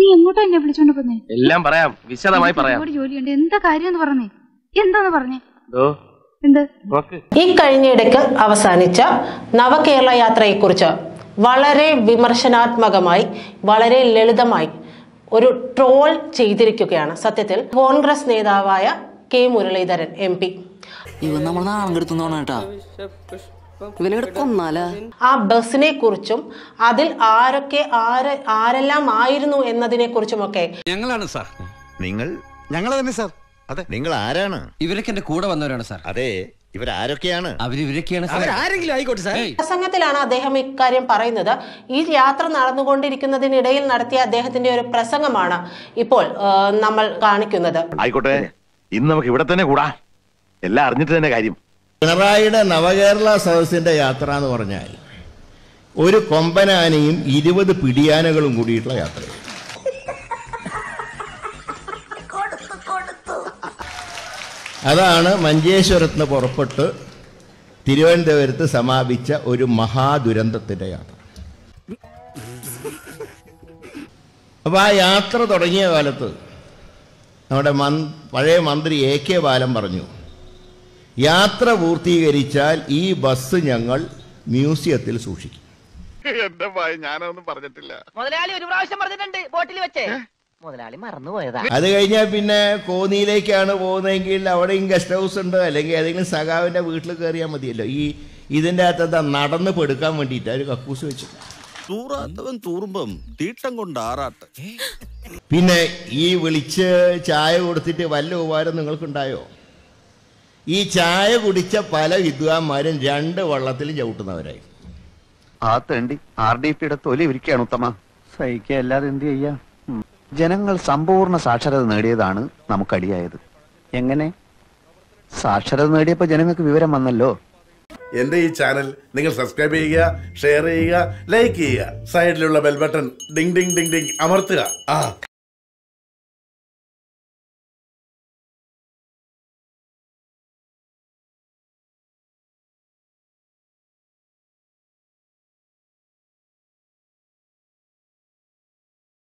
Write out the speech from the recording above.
എങ്ങോട്ടാ എന്നെ വിളിച്ചോണ്ട് പോന്നേ എല്ലാം പറയാം വിശദമായി പറയാം ഒരുപാട് ജോലിയുണ്ട് എന്താ കാര്യം എന്ന് പറഞ്ഞേ എന്താന്ന് പറഞ്ഞേ ദോ, എന്ത് നോക്ക് ഈ കഴിഞ്ഞയിടയ്ക്ക് അവസാനിച്ച നവകേരള യാത്രയെക്കുറിച്ച് വളരെ വിമർശനാത്മകമായി വളരെ ലളിതമായി ഒരു ട്രോൾ ചെയ്തിരിക്കുകയാണ് സത്യത്തിൽ കോൺഗ്രസ് നേതാവായ കെ മുരളീധരൻ എം പി ഇവൻ നമ്മൾ നാളം കെടുത്തുന്നോണ കേട്ടാ ഇവനെ ഇവിടെ കൊന്നാലാ ആ ബസ്സിനെ കുറിച്ചും അതിൽ ആരൊക്കെ ആര് ആരെല്ലാം ആയിരുന്നു എന്നതിനെ കുറിച്ചുമൊക്കെ ഞങ്ങളാണ് സാർ നിങ്ങൾ ഞങ്ങൾ തന്നെ സാർ അതെ നിങ്ങൾ ആരാണ് ഇവരൊക്കെ എന്റെ കൂടെ വന്നവരാണ് സാർ അതെ ഇവരാരൊക്കെയാണ് അവരിവരൊക്കെയാണ് ആരെങ്കിലും ആയിക്കോട്ടെ സാർ പ്രസംഗത്തിലാണ് അദ്ദേഹം ഇക്കാര്യം പറയുന്നത് ഈ യാത്ര നടന്നുകൊണ്ടിരിക്കുന്നതിനിടയിൽ നടത്തിയ അദ്ദേഹത്തിന്റെ ഒരു പ്രസംഗമാണ് ഇപ്പോൾ ആ, നമ്മൾ കാണിക്കുന്നത് ആയിക്കോട്ടെ ഇന്ന് നമുക്ക് ഇവിടെ തന്നെ കൂടാ എല്ലാം അറിഞ്ഞിട്ട് തന്നെ കാര്യം പിണറായിയുടെ നവകേരള സദസ്സിന്റെ യാത്ര എന്ന് പറഞ്ഞാൽ ഒരു കൊമ്പനാനയും ഇരുപത് പിടിയാനകളും കൂടിയിട്ടുള്ള യാത്ര അതാണ് മഞ്ചേശ്വരത്ത് നിന്ന് പുറപ്പെട്ട് തിരുവനന്തപുരത്ത് സമാപിച്ച ഒരു മഹാദുരന്തത്തിന്റെ യാത്ര അപ്പൊ ആ യാത്ര തുടങ്ങിയ കാലത്ത് നമ്മുടെ മന് പഴയ മന്ത്രി എ കെ ബാലൻ പറഞ്ഞു യാത്ര പൂർത്തീകരിച്ചാൽ ഈ ബസ് ഞങ്ങൾ മ്യൂസിയത്തിൽ സൂക്ഷിക്കും എന്റെ ഭയ ഞാനൊന്നും പറഞ്ഞിട്ടില്ല മുതലാളി ഒരു പ്രാവശ്യം പറഞ്ഞിട്ടുണ്ട് ബോട്ടിൽ വെച്ച് മുതലാളി മറന്നുപോയതാ അത് കഴിഞ്ഞാൽ പിന്നെ കോന്നിയിലേക്കാണ് പോകുന്നതെങ്കിൽ അവിടെയും ഗസ്റ്റ് ഹൗസ് ഉണ്ട് അല്ലെങ്കിൽ ഏതെങ്കിലും സഖാവിന്റെ വീട്ടിൽ കയറിയാൽ മതിയല്ലോ ഈ ഇതിൻ്റെ അകത്ത് എന്താ നടന്ന് പെടുക്കാൻ വേണ്ടിയിട്ട് ഒരു കക്കൂസ് വെച്ചു തൂറാത്തവൻ തൂറുമ്പം തീട്ടം കൊണ്ട് ആറാട്ട് പിന്നെ ഈ വിളിച്ച് ചായ കൊടുത്തിട്ട് വല്ല ഉപകാരം നിങ്ങൾക്കുണ്ടായോ ഈ ചായ കുടിച്ച പല വിദ്വാൻമാരും രണ്ട് വള്ളത്തിലും ചവിട്ടുന്നവരായി ആ തേണ്ടി ആർ ഡി പിയുടെ തൊലി ഇരിക്കുകയാണ് ഉത്തമ സഹിക്കുക അല്ലാതെ എന്ത് ചെയ്യാ ഉം. ജനങ്ങൾ സമ്പൂർണ്ണ സാക്ഷരത നേടിയതാണ് നമുക്കടിയായത് എങ്ങനെ സാക്ഷരത നേടിയപ്പോ ജനങ്ങൾക്ക് വിവരം വന്നല്ലോ എന്റെ ഈ ചാനൽ നിങ്ങൾ സബ്സ്ക്രൈബ് ചെയ്യുക ഷെയർ ചെയ്യുക ലൈക്ക് ചെയ്യുക സൈഡിലുള്ള bell button ding ding ding ding അമർത്തുക ആ